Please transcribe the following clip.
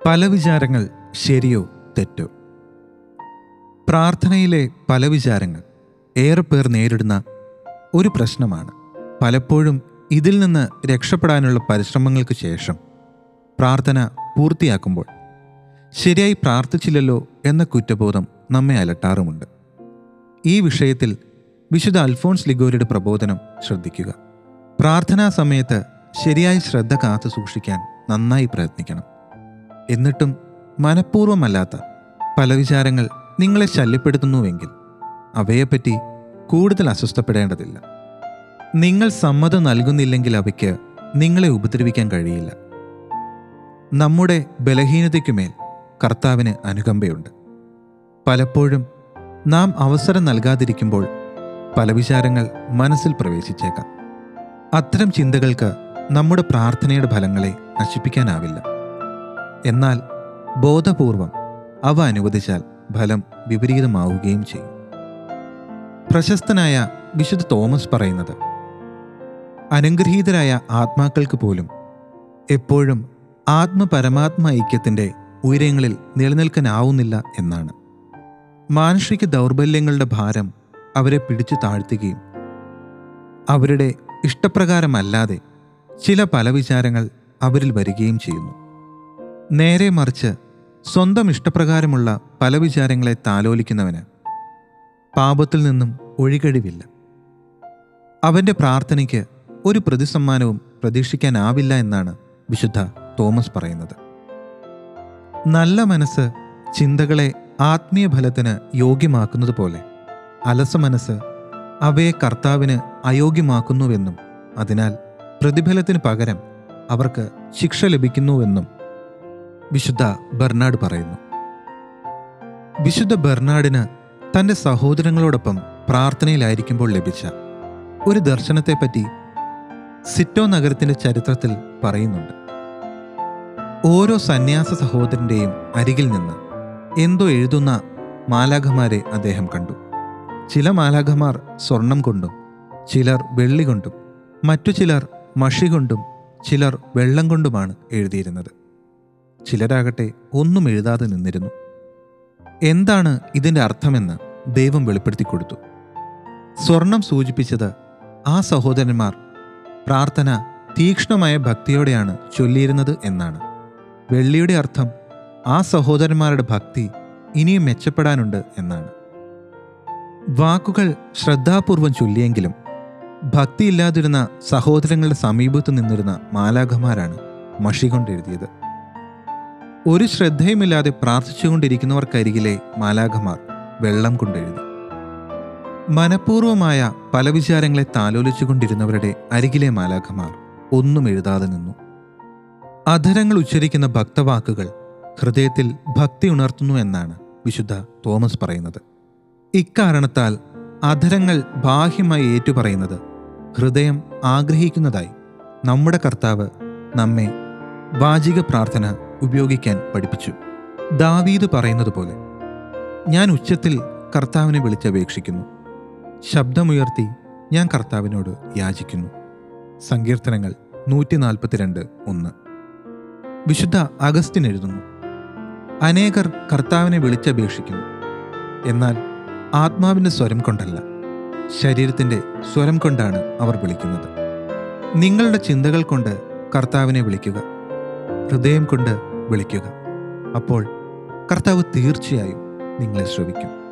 പല വിചാരങ്ങൾ ശരിയോ തെറ്റോ പ്രാർത്ഥനയിലെ പല വിചാരങ്ങൾ ഏറെ പേർ നേരിടുന്ന ഒരു പ്രശ്നമാണ് പലപ്പോഴും ഇതിൽ നിന്ന് രക്ഷപ്പെടാനുള്ള പരിശ്രമങ്ങൾക്ക് ശേഷം പ്രാർത്ഥന പൂർത്തിയാക്കുമ്പോൾ ശരിയായി പ്രാർത്ഥിച്ചില്ലല്ലോ എന്ന കുറ്റബോധം നമ്മെ അലട്ടാറുമുണ്ട് ഈ വിഷയത്തിൽ വിശുദ്ധ അൽഫോൺസ് ലിഗോരിയുടെ പ്രബോധനം ശ്രദ്ധിക്കുക പ്രാർത്ഥനാ സമയത്ത് ശരിയായ ശ്രദ്ധ കാത്തു സൂക്ഷിക്കാൻ നന്നായി പ്രയത്നിക്കണം എന്നിട്ടും മനഃപൂർവ്വമല്ലാത്ത പല വിചാരങ്ങൾ നിങ്ങളെ ശല്യപ്പെടുത്തുന്നുവെങ്കിൽ അവയെപ്പറ്റി കൂടുതൽ അസ്വസ്ഥപ്പെടേണ്ടതില്ല നിങ്ങൾ സമ്മതം നൽകുന്നില്ലെങ്കിൽ അവയ്ക്ക് നിങ്ങളെ ഉപദ്രവിക്കാൻ കഴിയില്ല നമ്മുടെ ബലഹീനതയ്ക്കുമേൽ കർത്താവിന് അനുകമ്പയുണ്ട് പലപ്പോഴും നാം അവസരം നൽകാതിരിക്കുമ്പോൾ പല വിചാരങ്ങൾ മനസ്സിൽ പ്രവേശിച്ചേക്കാം അത്തരം ചിന്തകൾക്ക് നമ്മുടെ പ്രാർത്ഥനയുടെ ഫലങ്ങളെ നശിപ്പിക്കാനാവില്ല എന്നാൽ ബോധപൂർവം അവ അനുവദിച്ചാൽ ഫലം വിപരീതമാവുകയും ചെയ്യും പ്രശസ്തനായ വിശുദ്ധ തോമസ് പറയുന്നത് അനുഗ്രഹീതരായ ആത്മാക്കൾക്ക് പോലും എപ്പോഴും ആത്മപരമാത്മ ഐക്യത്തിൻ്റെ ഉയരങ്ങളിൽ നിലനിൽക്കാനാവുന്നില്ല എന്നാണ് മാനുഷിക ദൗർബല്യങ്ങളുടെ ഭാരം അവരെ പിടിച്ചു താഴ്ത്തുകയും അവരുടെ ഇഷ്ടപ്രകാരമല്ലാതെ ചില പല വിചാരങ്ങൾ അവരിൽ വരികയും ചെയ്യുന്നു നേരെ മറിച്ച് സ്വന്തം ഇഷ്ടപ്രകാരമുള്ള പല വിചാരങ്ങളെ താലോലിക്കുന്നവന് പാപത്തിൽ നിന്നും ഒഴികഴിവില്ല അവൻ്റെ പ്രാർത്ഥനയ്ക്ക് ഒരു പ്രതിസമ്മാനവും പ്രതീക്ഷിക്കാനാവില്ല എന്നാണ് വിശുദ്ധ തോമസ് പറയുന്നത് നല്ല മനസ്സ് ചിന്തകളെ ആത്മീയ ഫലത്തിന് യോഗ്യമാക്കുന്നത് പോലെ അലസ മനസ്സ് അവയെ കർത്താവിന് അയോഗ്യമാക്കുന്നുവെന്നും അതിനാൽ പ്രതിഫലത്തിന് പകരം അവർക്ക് ശിക്ഷ ലഭിക്കുന്നുവെന്നും വിശുദ്ധ ബെർണാഡ് പറയുന്നു വിശുദ്ധ ബെർണാഡിന് തൻ്റെ സഹോദരങ്ങളോടൊപ്പം പ്രാർത്ഥനയിലായിരിക്കുമ്പോൾ ലഭിച്ച ഒരു ദർശനത്തെപ്പറ്റി സിറ്റോ നഗരത്തിൻ്റെ ചരിത്രത്തിൽ പറയുന്നുണ്ട് ഓരോ സന്യാസ സഹോദരൻ്റെയും അരികിൽ നിന്ന് എന്തോ എഴുതുന്ന മാലാഖമാരെ അദ്ദേഹം കണ്ടു ചില മാലാഖമാർ സ്വർണം കൊണ്ടും ചിലർ വെള്ളി കൊണ്ടും മറ്റു ചിലർ മഷി കൊണ്ടും ചിലർ വെള്ളം കൊണ്ടുമാണ് എഴുതിയിരുന്നത് ചിലരാകട്ടെ ഒന്നും എഴുതാതെ നിന്നിരുന്നു എന്താണ് ഇതിൻ്റെ അർത്ഥമെന്ന് ദൈവം വെളിപ്പെടുത്തി കൊടുത്തു സ്വർണം സൂചിപ്പിച്ചത് ആ സഹോദരന്മാർ പ്രാർത്ഥന തീക്ഷ്ണമായ ഭക്തിയോടെയാണ് ചൊല്ലിയിരുന്നത് എന്നാണ് വെള്ളിയുടെ അർത്ഥം ആ സഹോദരന്മാരുടെ ഭക്തി ഇനിയും മെച്ചപ്പെടാനുണ്ട് എന്നാണ് വാക്കുകൾ ശ്രദ്ധാപൂർവം ചൊല്ലിയെങ്കിലും ഭക്തിയില്ലാതിരുന്ന സഹോദരങ്ങളുടെ സമീപത്ത് നിന്നിരുന്ന മാലാഖമാരാണ് മഷി കൊണ്ട് എഴുതിയത് ഒരു ശ്രദ്ധയുമില്ലാതെ പ്രാർത്ഥിച്ചുകൊണ്ടിരിക്കുന്നവർക്കരികിലെ മാലാഖമാർ വെള്ളം കൊണ്ടെഴുതി മനഃപൂർവമായ പല വിചാരങ്ങളെ താലോലിച്ചുകൊണ്ടിരുന്നവരുടെ അരികിലെ മാലാഖമാർ ഒന്നും എഴുതാതെ നിന്നു അധരങ്ങൾ ഉച്ചരിക്കുന്ന ഭക്തവാക്കുകൾ ഹൃദയത്തിൽ ഭക്തി ഉണർത്തുന്നു എന്നാണ് വിശുദ്ധ തോമസ് പറയുന്നത് ഇക്കാരണത്താൽ അധരങ്ങൾ ബാഹ്യമായി ഏറ്റുപറയുന്നത് ഹൃദയം ആഗ്രഹിക്കുന്നതായി നമ്മുടെ കർത്താവ് നമ്മെ വാചിക പ്രാർത്ഥന ഉപയോഗിക്കാൻ പഠിപ്പിച്ചു ദാവീദ് പറയുന്നത് പോലെ ഞാൻ ഉച്ചത്തിൽ കർത്താവിനെ വിളിച്ചപേക്ഷിക്കുന്നു ശബ്ദമുയർത്തി ഞാൻ കർത്താവിനോട് യാചിക്കുന്നു സങ്കീർത്തനങ്ങൾ നൂറ്റി നാൽപ്പത്തിരണ്ട് ഒന്ന് വിശുദ്ധ അഗസ്റ്റിൻ എഴുതുന്നു അനേകർ കർത്താവിനെ വിളിച്ചപേക്ഷിക്കുന്നു എന്നാൽ ആത്മാവിൻ്റെ സ്വരം കൊണ്ടല്ല ശരീരത്തിൻ്റെ സ്വരം കൊണ്ടാണ് അവർ വിളിക്കുന്നത് നിങ്ങളുടെ ചിന്തകൾ കൊണ്ട് കർത്താവിനെ വിളിക്കുക ഹൃദയം കൊണ്ട് വിളിക്കുക അപ്പോൾ കർത്താവ് തീർച്ചയായും നിങ്ങളെ ശ്രവിക്കും